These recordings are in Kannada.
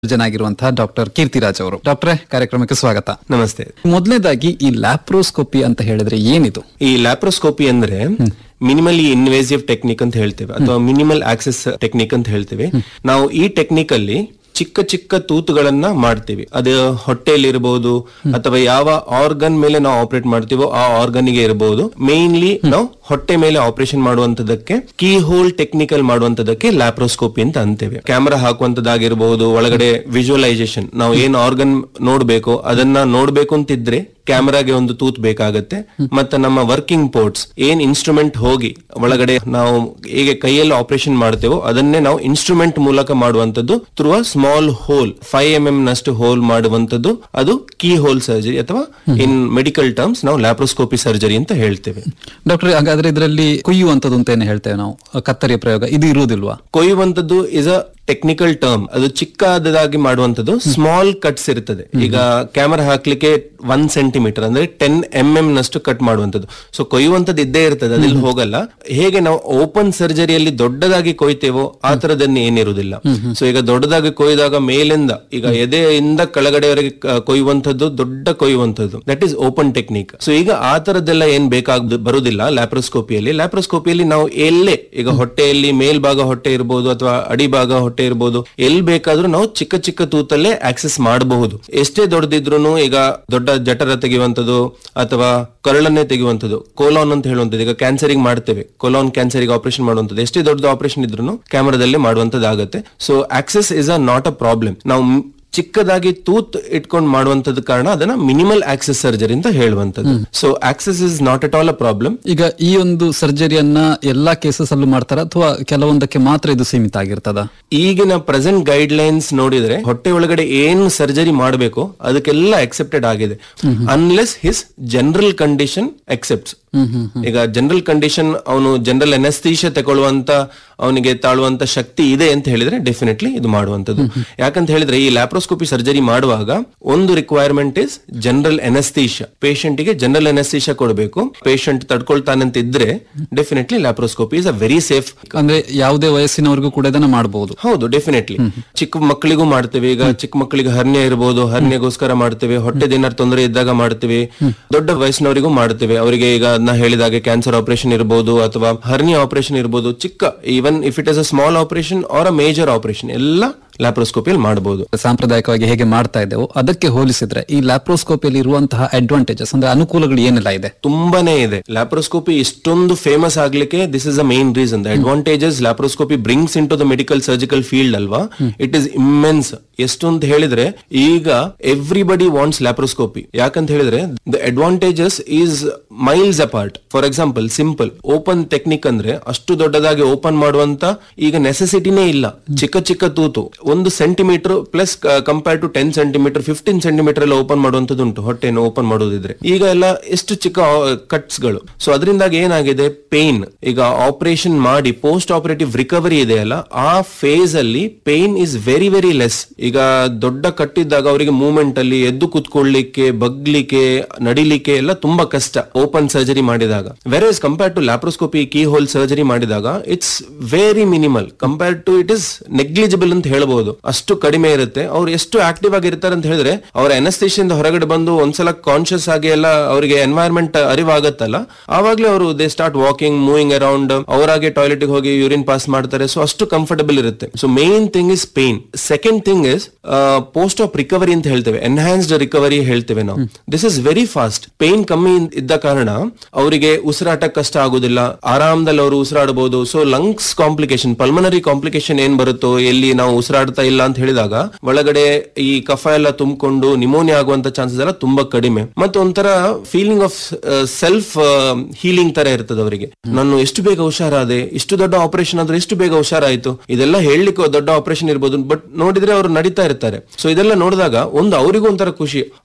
ಜನಾಗಿರುವಂತಹ ಡಾಕ್ಟರ್ ಕೀರ್ತಿರಾಜ್ ಅವರು ಡಾಕ್ಟ್ರೆ ಕಾರ್ಯಕ್ರಮಕ್ಕೆ ಸ್ವಾಗತ ನಮಸ್ತೆ ಮೊದಲನೇದಾಗಿ ಈ ಲ್ಯಾಪ್ರೋಸ್ಕೋಪಿ ಅಂತ ಹೇಳಿದ್ರೆ ಏನಿದು ಈ ಲ್ಯಾಪ್ರೋಸ್ಕೋಪಿ ಅಂದ್ರೆ ಮಿನಿಮಲಿ ಇನ್ವೇಸಿವ್ ಟೆಕ್ನಿಕ್ ಅಂತ ಹೇಳ್ತೇವೆ ಅಥವಾ ಮಿನಿಮಲ್ ಆಕ್ಸೆಸ್ ಟೆಕ್ನಿಕ್ ಅಂತ ಹೇಳ್ತೇವೆ ನಾವು ಈ ಟೆಕ್ನಿಕ್ ಅಲ್ಲಿ ಚಿಕ್ಕ ಚಿಕ್ಕ ತೂತುಗಳನ್ನ ಮಾಡ್ತೀವಿ ಅದು ಹೊಟ್ಟೆಯಲ್ಲಿ ಇರಬಹುದು ಅಥವಾ ಯಾವ ಆರ್ಗನ್ ಮೇಲೆ ನಾವು ಆಪರೇಟ್ ಮಾಡ್ತೀವೋ ಆ ಆರ್ಗನ್ ಗೆ ಇರಬಹುದು ಮೇನ್ಲಿ ನಾವು ಹೊಟ್ಟೆ ಮೇಲೆ ಆಪರೇಷನ್ ಮಾಡುವಂತದಕ್ಕೆ ಕೀ ಹೋಲ್ ಟೆಕ್ನಿಕಲ್ ಮಾಡುವಂತದಕ್ಕೆ ಲ್ಯಾಪ್ರೋಸ್ಕೋಪಿ ಅಂತ ಅಂತೇವೆ ಕ್ಯಾಮೆರಾ ಹಾಕುವಂತದ್ದಾಗಿರಬಹುದು ಒಳಗಡೆ ವಿಜುವಲೈಸೇಷನ್ ನಾವು ಏನ್ ಆರ್ಗನ್ ನೋಡ್ಬೇಕು ಅದನ್ನ ನೋಡ್ಬೇಕು ಅಂತಿದ್ರೆ ಕ್ಯಾಮೆರಾಗೆ ಒಂದು ತೂತ್ ಬೇಕಾಗತ್ತೆ ಮತ್ತೆ ನಮ್ಮ ವರ್ಕಿಂಗ್ ಪೋರ್ಟ್ಸ್ ಏನ್ ಇನ್ಸ್ಟ್ರೂಮೆಂಟ್ ಹೋಗಿ ಒಳಗಡೆ ನಾವು ಹೇಗೆ ಕೈಯಲ್ಲಿ ಆಪರೇಷನ್ ಮಾಡ್ತೇವೋ ಅದನ್ನೇ ನಾವು ಇನ್ಸ್ಟ್ರೂಮೆಂಟ್ ಮೂಲಕ ಮಾಡುವಂತದ್ದು through a small hole five M M ನಷ್ಟು ಹೋಲ್ ಮಾಡುವಂತದ್ದು ಅದು ಕೀ ಹೋಲ್ ಸರ್ಜರಿ ಅಥವಾ ಇನ್ ಮೆಡಿಕಲ್ ಟರ್ಮ್ಸ್ ನಾವು ಲ್ಯಾಪ್ರೋಸ್ಕೋಪಿ ಸರ್ಜರಿ ಅಂತ ಹೇಳ್ತೇವೆ ಡಾಕ್ಟರ್ ಹಾಗಾದ್ರೆ ಇದರಲ್ಲಿ ಕೊಯ್ಯುವಂತದ್ದು ಅಂತ ಏನು ಹೇಳ್ತೇವೆ ನಾವು ಕತ್ತರಿಯ ಪ್ರಯೋಗ ಇದು ಇರುವುದಿಲ್ವಾ ಕೊಯ್ಯುವಂತದ್ದು ಇಸ್ ಅ ಟೆಕ್ನಿಕಲ್ ಟರ್ಮ್ ಅದು ಚಿಕ್ಕದಾಗಿ ಮಾಡುವಂತದ್ದು ಸ್ಮಾಲ್ ಕಟ್ಸ್ ಇರ್ತದೆ ಈಗ ಕ್ಯಾಮರಾ ಹಾಕ್ಲಿಕ್ಕೆ ಒನ್ ಸೆಂಟಿಮೀಟರ್ ಅಂದ್ರೆ ಟೆನ್ ಎಂ ಎಂ ನಷ್ಟು ಕಟ್ ಮಾಡುವಂತದ್ದು ಸೊ ಕೊಯ್ಯುವಂತದ್ದು ಇದ್ದೇ ಇರ್ತದೆ ಅದಿಲ್ಲಿ ಹೋಗಲ್ಲ ಹೇಗೆ ನಾವು ಓಪನ್ ಸರ್ಜರಿಯಲ್ಲಿ ದೊಡ್ಡದಾಗಿ ಕೊಯ್ತೇವೋ ಆ ತರದನ್ನ ಏನಿರುವುದಿಲ್ಲ ಸೊ ಈಗ ದೊಡ್ಡದಾಗಿ ಕೊಯ್ದಾಗ ಮೇಲಿಂದ ಈಗ ಎದೆಯಿಂದ ಕೆಳಗಡೆವರೆಗೆ ಕ- ಕೊಯ್ಯುವಂತದ್ದು ದೊಡ್ಡ ಕೊಯ್ಯುವಂತದ್ದು that is open technique so ಈಗ ಆ ತರದ್ದೆಲ್ಲ ಏನ್ ಬೇಕಾಗ ಬರುದಿಲ್ಲ ಲ್ಯಾಪ್ರೋಸ್ಕೋಪಿಯಲ್ಲಿ ಲ್ಯಾಪ್ರೋಸ್ಕೋಪಿಯಲ್ಲಿ ನಾವು ಎಲ್ಲೇ ಈಗ ಹೊಟ್ಟೆಯಲ್ಲಿ ಮೇಲ್ಭಾಗ ಹೊಟ್ಟೆ ಇರಬಹುದು ಅಥವಾ ಅಡಿಭಾಗ ಹೊಟ್ಟೆ ಇರಬಹುದು ಎಲ್ಲಿ ಬೇಕಾದ್ರೂ ನಾವು ಚಿಕ್ಕ ಚಿಕ್ಕ ತೂತಲ್ಲೇ ಆಕ್ಸೆಸ್ ಮಾಡಬಹುದು ಎಷ್ಟೇ ದೊಡ್ಡದಿದ್ರು ಈಗ ದೊಡ್ಡ ಜಠರ ತೆಗೆಯುವಂಥದ್ದು ಅಥವಾ ಕರಳನ್ನೇ ತೆಗೆಯುವಂಥದ್ದು ಕೋಲಾನ್ ಅಂತ ಹೇಳುವಂಥದ್ದು ಈಗ ಕ್ಯಾನ್ಸರಿಗೆ ಮಾಡ್ತೇವೆ ಕೋಲಾನ್ ಕ್ಯಾನ್ಸರಿಗೆ ಆಪರೇಷನ್ ಮಾಡುವಂಥದ್ದು ಎಷ್ಟೇ ದೊಡ್ಡ ಆಪರೇಷನ್ ಇದ್ರೂ ಕ್ಯಾಮರಾದಲ್ಲಿ ಮಾಡುವಂಥದ್ದಾಗುತ್ತೆ so access is a not a problem ನಾವು ಮ್- ಚಿಕ್ಕದಾಗಿ ತೂತ್ ಇಟ್ಕೊಂಡು ಮಾಡುವಂತದ ಕಾರಣ ಅದನ್ನ ಮಿನಿಮಲ್ ಆಕ್ಸೆಸ್ ಸರ್ಜರಿ ಅಂತ ಹೇಳುವಂತದ್ದು so access is not at all a problem ಈಗ ಈ ಒಂದು ಸರ್ಜರಿಯನ್ನ ಎಲ್ಲಾ ಕೇಸಸ್ ಅಲ್ಲೂ ಮಾಡ್ತಾರ ಅಥವಾ ಕೆಲವೊಂದಕ್ಕೆ ಮಾತ್ರ ಇದು ಸೀಮಿತ ಆಗಿರ್ತದ ಈಗಿನ ಪ್ರೆಸೆಂಟ್ ಗೈಡ್ ಲೈನ್ಸ್ ನೋಡಿದ್ರೆ ಹೊಟ್ಟೆ ಒಳಗಡೆ ಏನು ಸರ್ಜರಿ ಮಾಡಬೇಕು ಅದಕ್ಕೆಲ್ಲ ಅಕ್ಸೆಪ್ಟೆಡ್ ಆಗಿದೆ unless his general condition accepts ಈಗ ಜನರಲ್ ಕಂಡೀಷನ್ ಅವನು ಜನರಲ್ ಎನಸ್ತೀಶ ತಗೊಳ್ಳುವಂತ ಅವನಿಗೆ ತಾಳುವಂತ ಶಕ್ತಿ ಇದೆ ಅಂತ ಹೇಳಿದ್ರೆ ಡೆಫಿನೆಟ್ಲಿ ಇದು ಮಾಡುವಂತದ್ದು ಯಾಕಂತ ಹೇಳಿದ್ರೆ ಈ ಲ್ಯಾಪ್ರೋಸ್ಕೋಪಿ ಸರ್ಜರಿ ಮಾಡುವಾಗ ಒಂದು requirement is general anaesthesia patient ಗೆ ಜನರಲ್ ಎನಸ್ತೀಶ ಕೊಡಬೇಕು ಪೇಷಂಟ್ ತಡ್ಕೊಳ್ತಾನಂತ ಇದ್ರೆ definitely laparoscopy is a very safe ಅಂದ್ರೆ ಯಾವುದೇ ವಯಸ್ಸಿನವರೆಗೂ ಕೂಡ ಇದನ್ನ ಮಾಡಬಹುದು ಹೌದು ಡೆಫಿನೆಟ್ಲಿ ಚಿಕ್ಕ ಮಕ್ಕಳಿಗೂ ಮಾಡ್ತೇವೆ ಈಗ ಚಿಕ್ಕ ಮಕ್ಕಳಿಗೆ ಹರ್ನ್ಯ ಇರಬಹುದು ಹರ್ನ್ಯಗೋಸ್ಕರ ಮಾಡ್ತೇವೆ ಹೊಟ್ಟೆ ಏನಾರು ತೊಂದರೆ ಇದ್ದಾಗ ಮಾಡ್ತೇವೆ ದೊಡ್ಡ ವಯಸ್ಸಿನವರಿಗೂ ಮಾಡ್ತೇವೆ ಅವರಿಗೆ ಈಗ ನಾ ಹೇಳಿದಾಗೆ ಕ್ಯಾನ್ಸರ್ ಆಪರೇಷನ್ ಇರಬಹುದು ಅಥವಾ ಹರ್ನಿಯ ಆಪರೇಷನ್ ಇರಬಹುದು ಚಿಕ್ಕ even if it is a small operation or a major operation ಎಲ್ಲ ಲ್ಯಾಪ್ರೋಸ್ಕೋಪಿಯಲ್ಲಿ ಮಾಡಬಹುದು ಸಾಂಪ್ರದಾಯಿಕವಾಗಿ ಹೇಗೆ ಮಾಡ್ತಾ ಇದ್ದೆವು ಅದಕ್ಕೆ ಹೋಲಿಸಿದ್ರೆ ಈ ಲ್ಯಾಪ್ರೋಸ್ಕೋಪಿಯಲ್ಲಿ ಇರುವಂತಹ ಅಡ್ವಾಂಟೇಜಸ್ ಅಂದ್ರೆ ಅನುಕೂಲಗಳು ಏನೆಲ್ಲ ಇದೆ ತುಂಬಾನೇ ಇದೆ ಲ್ಯಾಪ್ರೋಸ್ಕೋಪಿ ಇಷ್ಟೊಂದು ಫೇಮಸ್ ಆಗ್ಲಿಕ್ಕೆ this is a main reason the advantages laparoscopy brings into the medical surgical field ಅಲ್ವಾ ಇಟ್ ಇಸ್ ಇಮ್ಮೆನ್ಸ್ ಎಷ್ಟು ಅಂತ ಹೇಳಿದ್ರೆ ಈಗ ಎವ್ರಿಬಡಿ ವಾಂಟ್ಸ್ ಲ್ಯಾಪ್ರೋಸ್ಕೋಪಿ ಯಾಕಂತ ಹೇಳಿದ್ರೆ the advantages is miles apart for example simple open technique ಅಂದ್ರೆ ಅಷ್ಟು ದೊಡ್ಡದಾಗಿ ಓಪನ್ ಮಾಡುವಂತ ಈಗ ನೆಸೆಸಿಟಿನೇ ಇಲ್ಲ ಚಿಕ್ಕ ಚಿಕ್ಕ ತೂತು ಒಂದು centimetre plus compare to ten centimetre fifteen centimetre ಎಲ್ಲ ಓಪನ್ ಮಾಡುವಂತದ್ದು ಉಂಟು ಹೊಟ್ಟೆಯನ್ನು ಓಪನ್ ಮಾಡೋದಿದ್ರೆ ಈಗ ಎಲ್ಲ ಎಷ್ಟು ಚಿಕ್ಕ ಕಟ್ಸ್ ಗಳು ಸೊ ಅದರಿಂದಾಗಿ ಏನಾಗಿದೆ ಪೇನ್ ಈಗ ಆಪರೇಷನ್ ಮಾಡಿ ಪೋಸ್ಟ್ ಆಪರೇಟಿವ್ ರಿಕವರಿ ಇದೆಯಲ್ಲ ಆ ಫೇಸ್ ಅಲ್ಲಿ pain is very very less ಈಗ ದೊಡ್ಡ ಕಟ್ಟಿದ್ದಾಗ ಅವರಿಗೆ ಮೂವ್ಮೆಂಟ್ ಅಲ್ಲಿ ಎದ್ದು ಕುತ್ಕೊಳ್ಳಿಕ್ಕೆ ಬಗ್ಲಿಕ್ಕೆ ನಡಿಲಿಕ್ಕೆ ಎಲ್ಲ ತುಂಬಾ ಕಷ್ಟ ಓಪನ್ ಸರ್ಜರಿ ಮಾಡಿದಾಗ where is compare to laparoscopy key hole surgery ಮಾಡಿದಾಗ it's very minimal compare to it is negligible ಅಂತ ಹೇಳ್ಬಹುದು ಅಷ್ಟು ಕಡಿಮೆ ಇರುತ್ತೆ ಅವ್ರು ಎಷ್ಟು ಆಕ್ಟಿವ್ ಆಗಿರ್ತಾರೆ ಅಂತ ಹೇಳಿದ್ರೆ ಅವರ ಎನಸ್ತೇಷನ್ ಹೊರಗಡೆ ಬಂದು ಒಂದ್ಸಲ ಕಾನ್ಶಿಯಸ್ ಆಗಿ ಎಲ್ಲ ಅವರಿಗೆ ಎನ್ವೈರ್ಮೆಂಟ್ ಅರಿವಾಗತ್ತಲ್ಲ ಆವಾಗ್ಲೇ ಅವರು they start walking moving around ಅವರಾಗೆ ಟಾಯ್ಲೆಟ್ ಹೋಗಿ ಯೂರಿನ್ ಪಾಸ್ ಮಾಡ್ತಾರೆ ಸೊ ಅಷ್ಟು ಕಂಫರ್ಟಬಲ್ ಇರುತ್ತೆ so main thing is pain second thing is post of recovery ಅಂತ ಹೇಳ್ತೇವೆ ಎನ್ಹಾನ್ಸ್ಡ್ ರಿಕವರಿ ಹೇಳ್ತೇವೆ ನಾವು this is very fast pain ಕಮ್ಮಿ ಇದ್ದ ಕಾರಣ ಅವರಿಗೆ ಉಸಿರಾಟ ಕಷ್ಟ ಆಗುದಿಲ್ಲ ಆರಾಮದಲ್ಲಿ ಅವರು ಉಸಿರಾಡಬಹುದು so lungs complication pulmonary complication ಏನ್ ಬರುತ್ತೋ ಎಲ್ಲಿ ನಾವು ಉಸಿರಾಡ್ತಾ ಇಲ್ಲ ಅಂತ ಹೇಳಿದಾಗ ಒಳಗಡೆ ಈ ಕಫ ಎಲ್ಲ ತುಂಬಿಕೊಂಡು ನಿಮೋನಿಯಾ ಆಗುವಂತ ಚಾನ್ಸಸ್ ಎಲ್ಲ ತುಂಬಾ ಕಡಿಮೆ ಮತ್ತೆ ಒಂಥರ ಫೀಲಿಂಗ್ ಆಫ್ ಸೆಲ್ಫ್ ಹೀಲಿಂಗ್ ತರ ಇರ್ತದೆ ಅವರಿಗೆ ನಾನು ಎಷ್ಟು ಬೇಗ ಹುಷಾರಾದೆ ಇಷ್ಟು ದೊಡ್ಡ ಆಪರೇಷನ್ ಆದ್ರೆ ಎಷ್ಟು ಬೇಗ ಹುಷಾರಾಯ್ತು ಇದೆಲ್ಲ ಹೇಳಲಿಕ್ಕೆ ದೊಡ್ಡ ಆಪರೇಷನ್ ಇರ್ಬೋದು ಬಟ್ ನೋಡಿದ್ರೆ ಅವರು ನಡೀತಾ ಇರ್ತಾರೆ ಸೊ ಇದೆಲ್ಲ ನೋಡಿದಾಗ ಒಂದು ಅವರಿಗೂ ಒಂಥರ ಖುಷಿ ಓ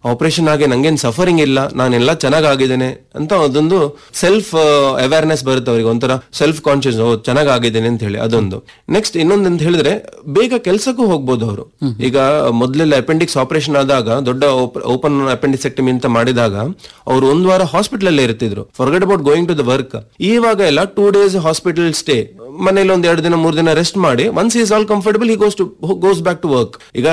ಆಪರೇಷನ್ ಆಗಿ ನಂಗೇನ್ ಸಫರಿಂಗ್ ಇಲ್ಲ ನಾನೆಲ್ಲ ಚೆನ್ನಾಗಿದ್ದೇನೆ ಅಂತ ಅದೊಂದು ಸೆಲ್ಫ್ ಅವೇರ್ನೆಸ್ ಬರುತ್ತೆ ಅವ್ರಿಗೆ ಒಂಥರ ಸೆಲ್ಫ್ ಕಾನ್ಶಿಯಸ್ ಓ ಚೆನ್ನಾಗಿದ್ದೇನೆ ಅಂತ ಹೇಳಿ ಅದೊಂದು ನೆಕ್ಸ್ಟ್ ಇನ್ನೊಂದು ಅಂತ ಹೇಳಿದ್ರೆ ಬೇಗ ಕೆಲ್ಸಕ್ಕೂ ಹೋಗ್ಬೋದು ಅವರು ಈಗ ಮೊದಲೆಲ್ಲ ಅಪೆಂಡಿಕ್ಸ್ ಆಪರೇಷನ್ ಆದಾಗ ದೊಡ್ಡ ಓಪನ್ ಅಪೆಂಡಿಸೆಕ್ಟಮಿ ಅಂತ ಮಾಡಿದಾಗ ಅವ್ರು ಒಂದ್ ವಾರ ಹಾಸ್ಪಿಟಲ್ ಅಲ್ಲೇ ಇರ್ತಿದ್ರು forget about going to the work ಇವಾಗ ಎಲ್ಲ ಟೂ ಡೇಸ್ ಹಾಸ್ಪಿಟಲ್ ಸ್ಟೇ ಮನೇಲಿ ಒಂದ್ ಎರಡು ದಿನ ಮೂರ್ ದಿನ ರೆಸ್ಟ್ ಮಾಡಿ once is all comfortable he goes to goes back to work ಈಗ